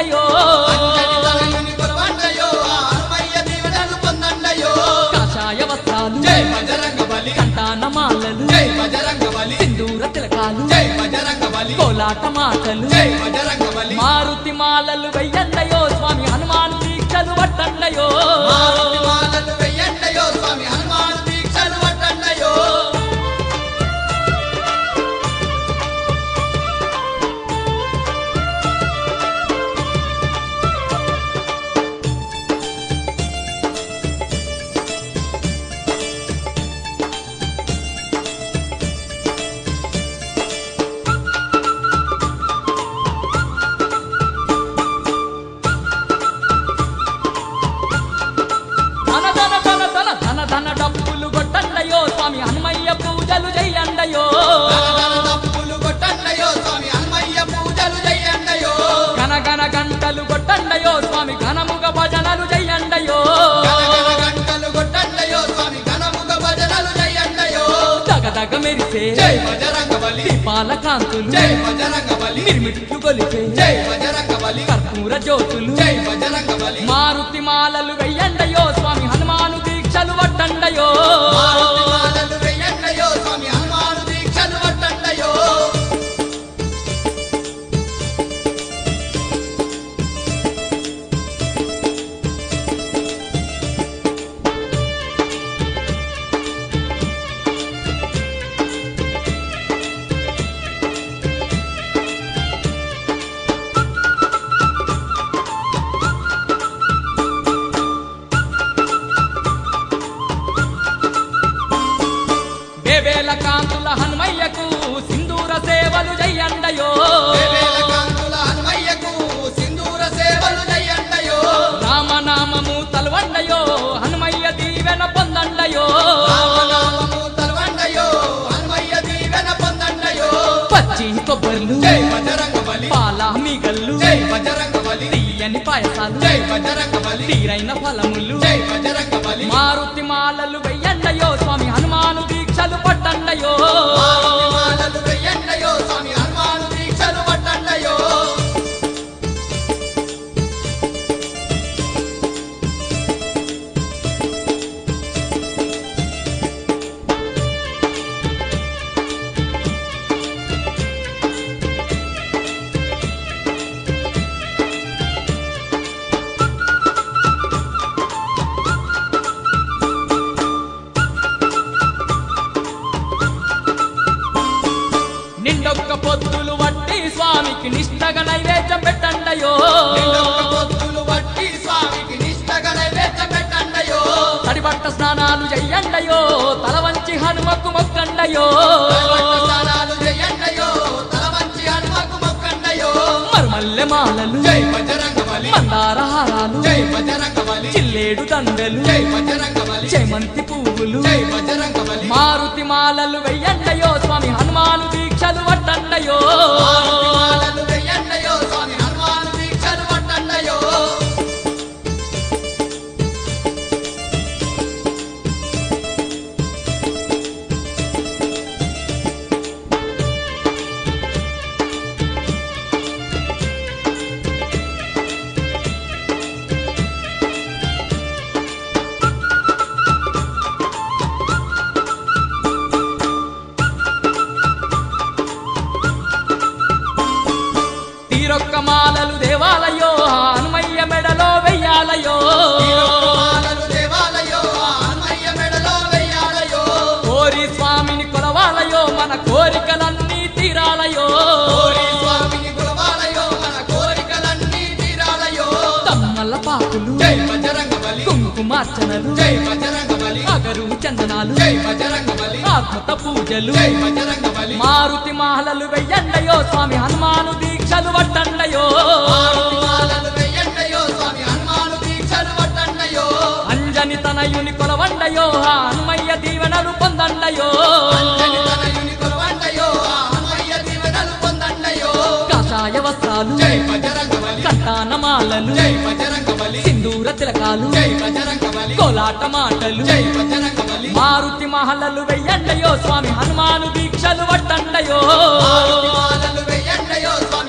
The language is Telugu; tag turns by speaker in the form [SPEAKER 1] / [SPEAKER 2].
[SPEAKER 1] వెయ్యండయో
[SPEAKER 2] అంజని తనయుని కొలవండయో ఆ హనుమయ్య దీవెనలు పొందండయో
[SPEAKER 1] కాషాయ వస్త్రాలు
[SPEAKER 2] జై బజరంగ బలి
[SPEAKER 1] కంటాన మాలలు
[SPEAKER 2] జై బజరంగ బలి
[SPEAKER 1] సింధూర తిలకాలు
[SPEAKER 2] జై బజరంగ బలి
[SPEAKER 1] కోలాట మాటలు
[SPEAKER 2] జై బజరంగ బలి
[SPEAKER 1] మారుతి మాలలు వెయ్యండయో స్వామి హనుమాన్ దీక్షలు పట్టండయో
[SPEAKER 2] మారుతి మాలలు వెయ్యండయో స్వామి హనుమాను దీక్షలు పట్టండయో
[SPEAKER 1] ధన ధన ధన ధన ధన ధన డప్పులు కొట్టండయో స్వామి హనుమయ్య పూజలు చెయ్యండయో
[SPEAKER 2] ధన తప్పులు కొట్టండయో స్వామి హనుమయ్య పూజలు చెయ్యండయో
[SPEAKER 1] గన గన గంటలు కొట్టండయో స్వామి ఘనముగ భజనలు చెయ్యండయో
[SPEAKER 2] గణగణ గంటలు కొట్టండయో స్వామి ఘనముగ భజనలు చెయ్యండయో
[SPEAKER 1] దగ దగ మెరిసే
[SPEAKER 2] జై బజరంగ బలి
[SPEAKER 1] దీపాల కాంతులు
[SPEAKER 2] జై బజరంగ బలి
[SPEAKER 1] మిరుమిట్లు గొలిపే
[SPEAKER 2] జై బజరంగ బలి
[SPEAKER 1] కర్పూర జ్యోతులు
[SPEAKER 2] జై బజరంగ బలి
[SPEAKER 1] మారుతి మాలలు వెయ్యండయో స్వామి హనుమాను దీక్షలు పట్టండయో
[SPEAKER 2] మారుతి మాలలు వెయ్యండయో స్వామి హనుమాను దీక్షలు పట్టండయో
[SPEAKER 1] వేవేల కాంతుల హనుమయ్యకు సింధూర సేవలు చెయ్యండయో
[SPEAKER 2] వేవేల కాంతుల హనుమయ్యకు సింధూర సేవలు చెయ్యండయో
[SPEAKER 1] రామనామము తలవండయో హనుమయ్య దీవెన పొందండయో
[SPEAKER 2] రామనామము తలవండయో హనుమయ్య దీవెన పొందండయో
[SPEAKER 1] పచ్చి కొబ్బర్లు
[SPEAKER 2] జై బజరంగ బలి
[SPEAKER 1] పాల మీగల్లు
[SPEAKER 2] జై బజరంగ బలి
[SPEAKER 1] తీయని పాయసాలు
[SPEAKER 2] జై బజరంగ బలి
[SPEAKER 1] తీరైన ఫలములు
[SPEAKER 2] జై బజరంగ బలి
[SPEAKER 1] మారుతి మాలలు వెయ్యండయో స్వామి హనుమాను దీక్షలు పట్టండయో
[SPEAKER 2] మారుతి మాలలు వెయ్యండయో స్వామి హనుమాను దీక్షలు పట్టండయో
[SPEAKER 1] నిండొక్క పొద్దులు వట్టి స్వామికి నిష్టగా నైవేద్యం పెట్టండయో
[SPEAKER 2] నిండొక్క పొత్తులు వట్టి స్వామికి నిష్టగా నైవేద్యం పెట్టండయో
[SPEAKER 1] తడిబట్ట స్నానాలు చెయ్యండయో తల వంచి హనుమకు మొక్కండయో
[SPEAKER 2] తలవట్ట స్నానాలు చెయ్యండయో తల వంచి హనుమకు మొక్కండయో
[SPEAKER 1] మరుమల్లె మాలలు
[SPEAKER 2] జై బజరంగ బలి
[SPEAKER 1] మందార హారాలు
[SPEAKER 2] జై బజరంగ బలి
[SPEAKER 1] చిల్లేడు దండలు
[SPEAKER 2] జై బజరంగ బలి
[SPEAKER 1] చేమంతి పువ్వులు
[SPEAKER 2] జై బజరంగ బలి
[SPEAKER 1] మారుతి మాలలు వెయ్యండయో స్వామి హనుమాను దీక్షలు పట్టండయో
[SPEAKER 2] మారుతి మాలలు వెయ్యండయో స్వామి హనుమాను దీక్షలు పట్టండయో
[SPEAKER 1] తీరొక్క మాలలు దేవాలయో హనుమయ్య మెడలో వెయ్యాలయో
[SPEAKER 2] మాలలు దేవాలయో ఆ హనుమయ్య మెడలో వెయ్యాలయో
[SPEAKER 1] కోరి స్వామిని కొలవాలయో మన కోరికలన్నీ తీరాలయో
[SPEAKER 2] కోరి స్వామిని గురవాలయో మన కోరికలన్నీ తీరాలయో
[SPEAKER 1] తమ్మల పాకులు
[SPEAKER 2] జై బజరంగ బలి
[SPEAKER 1] కుంకుమార్చనలు
[SPEAKER 2] జై బజరంగ బలి
[SPEAKER 1] అగరు చందనాలు
[SPEAKER 2] జై బజరంగ బలి
[SPEAKER 1] ఆత్మత పూజలు
[SPEAKER 2] జై బజరంగ బలి
[SPEAKER 1] మారుతి మాలలు వెయ్యండయో స్వామి హనుమాను దీక్షలు పట్టండయో
[SPEAKER 2] మారుతి మాలలు వెయ్యండయో స్వామి హనుమాను దీక్షలు పట్టండయో
[SPEAKER 1] అంజని తనయుని కొలవండయో హనుమయ్య దీవెనలు పొందండయో
[SPEAKER 2] అంజని తనయుని కొలవండయో ఆ హనుమయ్య దీవెనలు పొందండయో
[SPEAKER 1] కాషాయ వస్త్రాలు
[SPEAKER 2] జై బజరంగ బలి
[SPEAKER 1] కంటాన మాలలు
[SPEAKER 2] జై బజరంగ బలి
[SPEAKER 1] సింధూర తిలకాలు
[SPEAKER 2] జై బజరంగ బలి
[SPEAKER 1] కోలాట మాటలు
[SPEAKER 2] జై బజరంగ బలి
[SPEAKER 1] మారుతి మహలలు వెయ్యండయో స్వామి హనుమాను దీక్షలు పట్టండయో
[SPEAKER 2] మారుతి మాలలు వెయ్యండయో స్వామి